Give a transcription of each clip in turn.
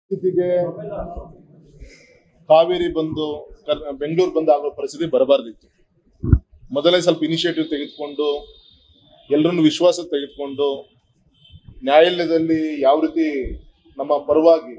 ಸ್ಥಿತಿಗೆ ಕಾವೇರಿ ಬಂದು ಕರ್- ಬೆಂಗಳೂರು ಬಂದು ಆಗೋ ಪರಿಸ್ಥಿತಿ ಬರಬಾರ್ದಿತ್ತು ಮೊದಲೇ ಸ್ವಲ್ಪ ಇನಿಷಿಯೇಟಿವ್ ತೆಗೆದುಕೊಂಡು ಎಲ್ಲರನ್ನು ವಿಶ್ವಾಸ ತೆಗೆದುಕೊಂಡು ನ್ಯಾಯಾಲಯದಲ್ಲಿ ಯಾವ ರೀತಿ ನಮ್ಮ ಪರವಾಗಿ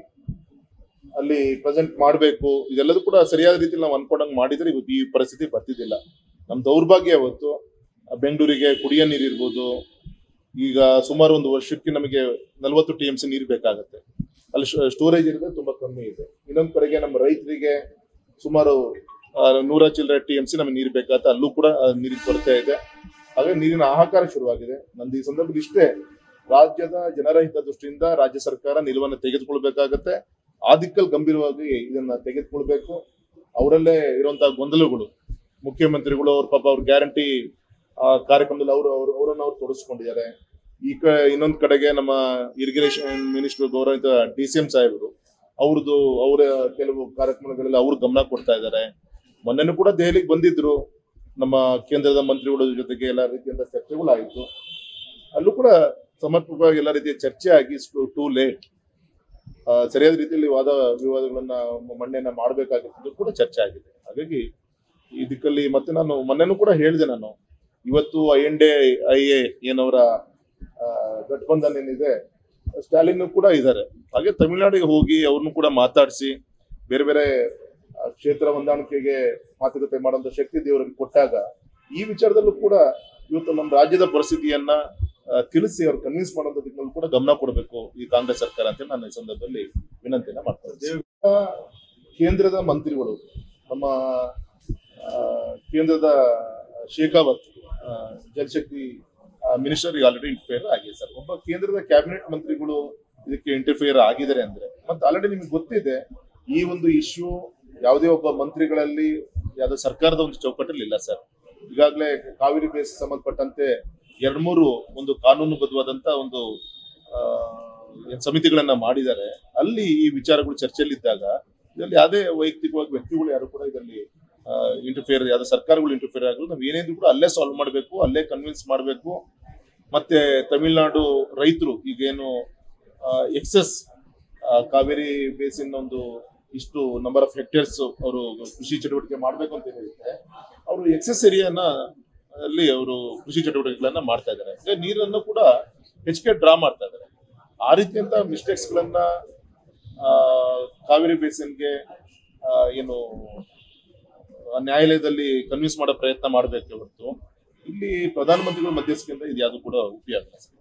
ಅಲ್ಲಿ ಪ್ರೆಸೆಂಟ್ ಮಾಡಬೇಕು ಇದೆಲ್ಲದೂ ಕೂಡ ಸರಿಯಾದ ರೀತಿಯಲ್ಲಿ ನಾವು ಅನ್ಕೊಂಡಂಗೆ ಮಾಡಿದ್ರೆ ಇವತ್ತು ಈ ಪರಿಸ್ಥಿತಿ ಬರ್ತಿದ್ದಿಲ್ಲ ನಮ್ಮ ದೌರ್ಭಾಗ್ಯ ಅವತ್ತು ಆ ಬೆಂಗಳೂರಿಗೆ ಕುಡಿಯೋ ನೀರು ಇರ್ಬೋದು ಈಗ ಸುಮಾರು ಒಂದು ವರ್ಷಕ್ಕೆ ನಮಗೆ ನಲವತ್ತು ಟಿ ಎಂ ಸಿ ನೀರು ಬೇಕಾಗುತ್ತೆ ಅಲ್ಲಿ ಸ್ಟೋರೇಜ್ ಇರೋದು ತುಂಬಾ ಕಮ್ಮಿ ಇದೆ ಇನ್ನೊಂದು ಕಡೆಗೆ ನಮ್ಮ ರೈತರಿಗೆ ಸುಮಾರು ಆ, ನೂರ ಚಿಲ್ಲರೆ ಟಿ ಎಂ ಸಿ ನಮಗೆ ನೀರು ಬೇಕಾಗುತ್ತೆ ಅಲ್ಲೂ ಕೂಡ ಆ, ನೀರಿನ ಕೊರತೆ ಇದೆ ಹಾಗೆ ನೀರಿನ ಹಾಹಾಕಾರ ಶುರುವಾಗಿದೆ ನಂದು ಈ ಸಂದರ್ಭದಲ್ಲಿ ಇಷ್ಟೇ ರಾಜ್ಯದ ಜನರ ಹಿತದೃಷ್ಟಿಯಿಂದ ರಾಜ್ಯ ಸರ್ಕಾರ ನಿಲುವನ್ನು ತೆಗೆದುಕೊಳ್ಬೇಕಾಗತ್ತೆ ಆ ದಿಕ್ಕಲ್ಲಿ ಗಂಭೀರವಾಗಿ ಇದನ್ನ ತೆಗೆದುಕೊಳ್ಬೇಕು ಅವರಲ್ಲೇ ಇರುವಂತಹ ಗೊಂದಲಗಳು ಮುಖ್ಯಮಂತ್ರಿಗಳು ಅವ್ರ ಪಾಪ ಅವ್ರ ಗ್ಯಾರಂಟಿ ಕಾರ್ಯಕ್ರಮದಲ್ಲಿ ಅವರು ಅವರು ಅವರನ್ನು ಅವ್ರು ತೊಡಗಿಸ್ಕೊಂಡಿದ್ದಾರೆ ಈ ಕ ಇನ್ನೊಂದು ಕಡೆಗೆ ನಮ್ಮ ಇರಿಗೇಷನ್ ಮಿನಿಸ್ಟರ್ ಗೌರವಿತ ಡಿ ಸಿ ಎಂ ಸಾಹೇಬರು ಅವ್ರದ್ದು ಅವರ ಕೆಲವು ಕಾರ್ಯಕ್ರಮಗಳಲ್ಲಿ ಅವ್ರು ಗಮನ ಕೊಡ್ತಾ ಇದ್ದಾರೆ ಮೊನ್ನೆನೂ ಕೂಡ ದೆಹಲಿಗೆ ಬಂದಿದ್ರು ನಮ್ಮ ಕೇಂದ್ರದ ಮಂತ್ರಿಗಳ ಜೊತೆಗೆ ಎಲ್ಲ ರೀತಿಯಿಂದ ಚರ್ಚೆಗಳಾಯಿತು ಅಲ್ಲೂ ಕೂಡ ಸಮರ್ಪಕವಾಗಿ ಎಲ್ಲ ರೀತಿಯ ಚರ್ಚೆ ಆಗಿ ಟೂ ಲೇಟ್ ಸರಿಯಾದ ರೀತಿಯಲ್ಲಿ ವಾದ ವಿವಾದಗಳನ್ನ ಮಣ್ಣೆನ ಮಾಡಬೇಕಾಗಿದ್ದು ಕೂಡ ಚರ್ಚೆ ಆಗಿದೆ ಹಾಗಾಗಿ ಈ ದಿಕ್ಕಲ್ಲಿ ಮತ್ತೆ ನಾನು ಮೊನ್ನೆನೂ ಕೂಡ ಹೇಳಿದೆ ನಾನು ಇವತ್ತು I N D I A ಏನವರ ಆ, ಗಠಬಂಧನ್ ಏನಿದೆ ಸ್ಟಾಲಿನ್ ಕೂಡ ಇದ್ದಾರೆ ಹಾಗೆ ತಮಿಳುನಾಡಿಗೆ ಹೋಗಿ ಅವ್ರನ್ನು ಕೂಡ ಮಾತಾಡಿಸಿ ಬೇರೆ ಬೇರೆ ಆ, ಕ್ಷೇತ್ರ ಹೊಂದಾಣಿಕೆಗೆ ಮಾತುಕತೆ ಮಾಡುವಂತ ಶಕ್ತಿ ದೇವರಿಗೆ ಕೊಟ್ಟಾಗ ಈ ವಿಚಾರದಲ್ಲೂ ಕೂಡ ಇವತ್ತು ನಮ್ಮ ರಾಜ್ಯದ ಪರಿಸ್ಥಿತಿಯನ್ನ ಆ, ತಿಳಿಸಿ ಅವ್ರು ಕನ್ವಿನ್ಸ್ ಮಾಡುವಂತ ದಿಕ್ಕಿನಲ್ಲಿ ಕೂಡ ಗಮನ ಕೊಡಬೇಕು ಈ ಕಾಂಗ್ರೆಸ್ ಸರ್ಕಾರ ಅಂತ ನಾನು ಈ ಸಂದರ್ಭದಲ್ಲಿ ವಿನಂತಿಯನ್ನ ಮಾಡ್ತಾ ಇದ್ದೀನಿ ಆ, ಕೇಂದ್ರದ ಮಂತ್ರಿಗಳು ನಮ್ಮ ಆ, ಕೇಂದ್ರದ ಶೇಖಾವತ್ ಆ, ಜಲಶಕ್ತಿ ಮಿನಿಸ್ಟರ್ ಆಲ್ರೆಡಿ ಇಂಟರ್ಫಿಯರ್ ಆಗಿದೆ ಸರ್ ಒಬ್ಬ ಕೇಂದ್ರದ ಕ್ಯಾಬಿನೆಟ್ ಮಂತ್ರಿಗಳು ಇದಕ್ಕೆ ಇಂಟರ್ಫಿಯರ್ ಆಗಿದ್ದಾರೆ ಅಂದ್ರೆ ಮತ್ತೆ ಆಲ್ರೆಡಿ ನಿಮ್ಗೆ ಗೊತ್ತಿದೆ ಈ ಒಂದು ಇಶ್ಯೂ ಯಾವುದೇ ಒಬ್ಬ ಮಂತ್ರಿಗಳಲ್ಲಿ ಯಾವುದೇ ಸರ್ಕಾರದ ಒಂದು ಚೌಕಟ್ಟಲ್ಲಿ ಇಲ್ಲ ಸರ್ ಈಗಾಗಲೇ ಕಾವೇರಿ ಬೇಸ್ ಸಂಬಂಧಪಟ್ಟಂತೆ ಎರಡ್ ಮೂರು ಒಂದು ಕಾನೂನುಬದ್ಧವಾದಂತ ಒಂದು ಆ, ಏನ್ ಸಮಿತಿಗಳನ್ನ ಮಾಡಿದ್ದಾರೆ ಅಲ್ಲಿ ಈ ವಿಚಾರಗಳು ಚರ್ಚೆಯಲ್ಲಿದ್ದಾಗ ಇದರಲ್ಲಿ ಯಾವುದೇ ವೈಯಕ್ತಿಕವಾಗಿ ವ್ಯಕ್ತಿಗಳು ಯಾರು ಕೂಡ ಇದರಲ್ಲಿ ಇಂಟರ್ಫಿಯರ್ ಯಾವುದೇ ಸರ್ಕಾರಗಳು ಇಂಟರ್ಫಿಯರ್ ಆಗಲು ನಾವು ಏನೇನು ಕೂಡ ಅಲ್ಲೇ ಸಾಲ್ವ್ ಮಾಡಬೇಕು ಅಲ್ಲೇ ಕನ್ವಿನ್ಸ್ ಮಾಡಬೇಕು ಮತ್ತೆ ತಮಿಳುನಾಡು ರೈತರು ಈಗೇನು ಎಕ್ಸೆಸ್ ಕಾವೇರಿ ಬೇಸಿನ್ ಒಂದು ಇಷ್ಟು ನಂಬರ್ ಆಫ್ ಹೆಕ್ಟೇರ್ಸ್ ಅವರು ಕೃಷಿ ಚಟುವಟಿಕೆ ಮಾಡಬೇಕು ಅಂತ ಹೇಳಿದ್ರೆ ಅವರು ಎಕ್ಸೆಸ್ ಏರಿಯಾನ ಅಲ್ಲಿ ಅವರು ಕೃಷಿ ಚಟುವಟಿಕೆಗಳನ್ನ ಮಾಡ್ತಾ ಇದ್ದಾರೆ ಈಗ ನೀರನ್ನು ಕೂಡ ಹೆಚ್ಚಿಗೆ ಡ್ರಾ ಮಾಡ್ತಾ ಇದ್ದಾರೆ ಆ ರೀತಿಯಂತ ಮಿಸ್ಟೇಕ್ಸ್ ಗಳನ್ನ ಆ, ಕಾವೇರಿ ಬೇಸಿನ್ಗೆ ಆ, ಏನು ಆ, ನ್ಯಾಯಾಲಯದಲ್ಲಿ ಕನ್ವಿನ್ಸ್ ಮಾಡೋ ಪ್ರಯತ್ನ ಮಾಡಬೇಕೆ ಹೊರತು ಇಲ್ಲಿ ಪ್ರಧಾನಮಂತ್ರಿಗಳ ಮಧ್ಯಸ್ಥಿಕೆಯಿಂದ ಇದು ಯಾವುದು ಕೂಡ ಉಪಯೋಗ ಇಲ್ಲ.